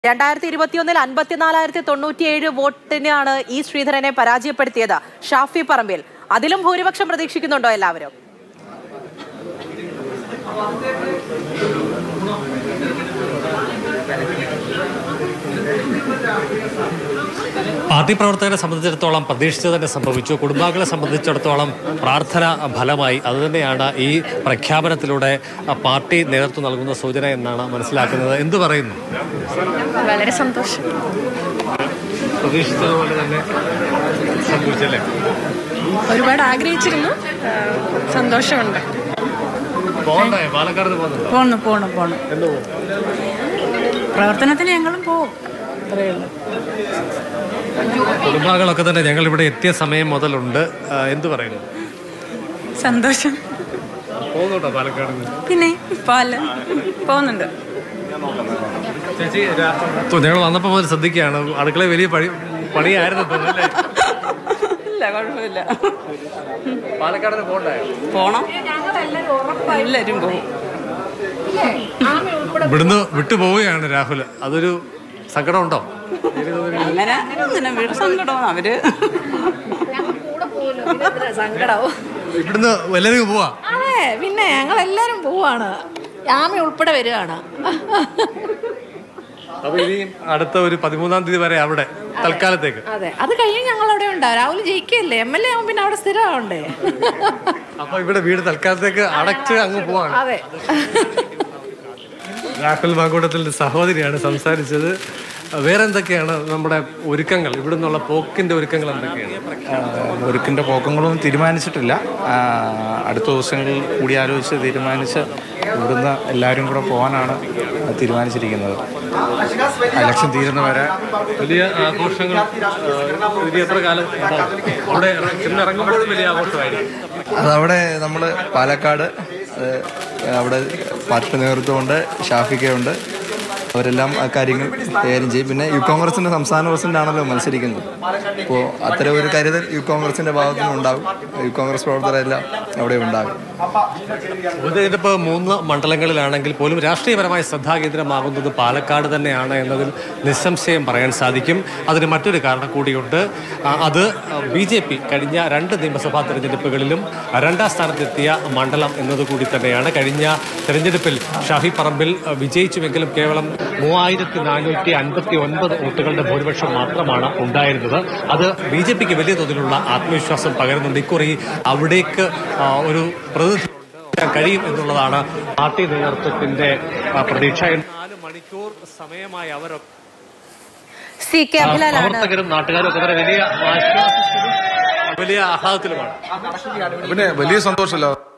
രണ്ടായിരത്തി ഇരുപത്തിയൊന്നിൽ അൻപത്തിനാലായിരത്തി തൊണ്ണൂറ്റിയേഴ് വോട്ടിനാണ് ഇ ശ്രീധരനെ പരാജയപ്പെടുത്തിയത് ഷാഫി പറമ്പിൽ അതിലും ഭൂരിപക്ഷം പ്രതീക്ഷിക്കുന്നുണ്ടോ എല്ലാവരും പാർട്ടി പ്രവർത്തകരെ സംബന്ധിച്ചിടത്തോളം പ്രതീക്ഷിച്ചത് തന്നെ സംഭവിച്ചു കുടുംബാംഗങ്ങളെ സംബന്ധിച്ചിടത്തോളം പ്രാർത്ഥന ഫലമായി അതുതന്നെയാണ് ഈ പ്രഖ്യാപനത്തിലൂടെ ആ, പാർട്ടി നേതൃത്വം നൽകുന്ന സൂചന എന്നാണ് മനസ്സിലാക്കുന്നത് എന്തു പറയുന്നു വളരെ സന്തോഷം പ്രതീക്ഷിച്ചതുപോലെ തന്നെ സംഭവിച്ചല്ലേ ഒരുപാട് ആഗ്രഹിച്ചിരുന്നു ആ, സന്തോഷമുണ്ട് പോകണ്ടേ പാലക്കാട് പോകുന്നുണ്ടോ പോണു പോണു പോണു എന്ന് പോകും പ്രവർത്തനത്തിന് ഞങ്ങളും പോവും അത്രയേ ഉള്ളൂ കുടുംബാംഗങ്ങളൊക്കെ തന്നെ ഞങ്ങൾ ഇവിടെ എത്തിയ സമയം മുതലുണ്ട് ആ, എന്തു പറയുന്നു സന്തോഷം പോകുന്നുണ്ടോ പാലക്കാട് പിന്നെ പാല് പോകുന്നുണ്ട് ചേച്ചി രാ- ഞങ്ങൾ വന്നപ്പോൾ മുതൽ ശ്രദ്ധിക്കുകയാണ് അടുക്കള വലിയ പണി പണിയായിരുന്നു തോന്നുന്നല്ലേ ഇല്ല കുഴപ്പമില്ല പാലക്കാടിന് പോകണ്ടായോ പോണം എല്ലാവരും പോവും ഇവിടുന്ന് വിട്ടു പോവുകയാണ് രാഹുൽ അതൊരു സങ്കടമുണ്ടോ അങ്ങനെ അങ്ങനെ വീട് സങ്കടമാണ് അവര് സങ്കടാവും ഇവിടുന്ന് എല്ലാവരും പോവാ അതെ പിന്നെ ഞങ്ങൾ എല്ലാരും പോവാണ് ആമി ഉൾപ്പെടെ വരികയാണ് അപ്പൊ ഇനി അടുത്ത ഒരു പതിമൂന്നാം തീയതി വരെ അവിടെ തൽക്കാലത്തേക്ക് അതെ അത് കഴിഞ്ഞ് ഞങ്ങൾ അവിടെ ഉണ്ടാവും രാഹുൽ ജയിക്കല്ലേ എം എൽ എ ആവുമ്പോൾ പിന്നെ അവിടെ സ്ഥിരമാവണ്ടേ അപ്പൊ ഇവിടെ വീട് തൽക്കാലത്തേക്ക് അടച്ച് അങ്ങ് പോവാണ് അതെ രാഹുൽ മാങ്കൂട്ടത്തിന്റെ സഹോദരിയാണ് സംസാരിച്ചത് വേറെ എന്തൊക്കെയാണ് നമ്മുടെ ഒരുക്കങ്ങൾ ഇവിടെ നിന്നുള്ള പോക്കിന്റെ ഒരുക്കങ്ങൾ എന്തൊക്കെയാണ് ഒരുക്കിൻ്റെ പോക്കങ്ങളൊന്നും തീരുമാനിച്ചിട്ടില്ല ആ, അടുത്ത ദിവസങ്ങളിൽ കൂടിയാലോചിച്ച് തീരുമാനിച്ച് ഇവിടുന്ന് എല്ലാവരും കൂടെ പോകാനാണ് തീരുമാനിച്ചിരിക്കുന്നത് ഇലക്ഷൻ തീരുന്നവരെ വലിയ ആഘോഷങ്ങൾ ആ, ഇനി എത്ര കാലം ഉണ്ടാവും? അവിടെ ഇറ- ചെന്ന് ഇറങ്ങുമ്പോഴും വലിയ ആഘോഷമായിരിക്കും അതവിടെ നമ്മൾ പാലക്കാട് അത് അവിടെ പാർട്ടി നേതൃത്വമുണ്ട് ഷാഫിക്കയുണ്ട് അവരെല്ലാം ആ കാര്യങ്ങൾ കൈകാര്യം ചെയ്യും പിന്നെ യു കോൺഗ്രസിന്റെ സംസ്ഥാന പ്രസിഡന്റ് ആണല്ലോ മത്സരിക്കുന്നത് അപ്പോൾ അത്തരം ഒരു കരുതൽ യു കോൺഗ്രസിന്റെ ഭാഗത്തു നിന്നുണ്ടാകും യു കോൺഗ്രസ് പ്രവർത്തകരെല്ലാം അവിടെ ഉണ്ടാകും ഉപതെരഞ്ഞെടുപ്പ് മൂന്ന് മണ്ഡലങ്ങളിലാണെങ്കിൽ പോലും രാഷ്ട്രീയപരമായി ശ്രദ്ധാകേന്ദ്രമാകുന്നത് പാലക്കാട് തന്നെയാണ് എന്നതിൽ നിസ്സംശയം പറയാൻ സാധിക്കും അതിന് മറ്റൊരു കാരണം കൂടിയുണ്ട് ആ, അത് ബി ജെ പി കഴിഞ്ഞ രണ്ട് നിയമസഭാ തെരഞ്ഞെടുപ്പുകളിലും രണ്ടാം സ്ഥാനത്തെത്തിയ മണ്ഡലം എന്നതുകൂടി തന്നെയാണ് കഴിഞ്ഞ തെരഞ്ഞെടുപ്പിൽ ഷാഫി പറമ്പിൽ ആ, വിജയിച്ചുവെങ്കിലും കേവലം മൂവായിരത്തി നാനൂറ്റി അൻപത്തി ഒൻപത് വോട്ടുകളുടെ ഭൂരിപക്ഷം മാത്രമാണ് ഉണ്ടായിരുന്നത് അത് ബി ജെ പിക്ക് വലിയ തോതിലുള്ള ആത്മവിശ്വാസം പകരുന്നുണ്ട് ഇക്കുറി അവിടേക്ക് ആ, ഒരു പ്രതിനിധി ചെയ്യാൻ കഴിയും എന്നുള്ളതാണ് പാർട്ടി നേതൃത്വത്തിന്റെ ആ, പ്രതീക്ഷ നാല് മണിക്കൂർ സമയമായി അവരൊക്കെ സി കെ അഭിലാലാണ് പ്രവർത്തകരും നാട്ടുകാരും ഒക്കെ തന്നെ വലിയ ആശ്വാസത്തിലും വലിയ ആഹ്ലാദത്തിലുമാണ് പിന്നെ വലിയ സന്തോഷമല്ല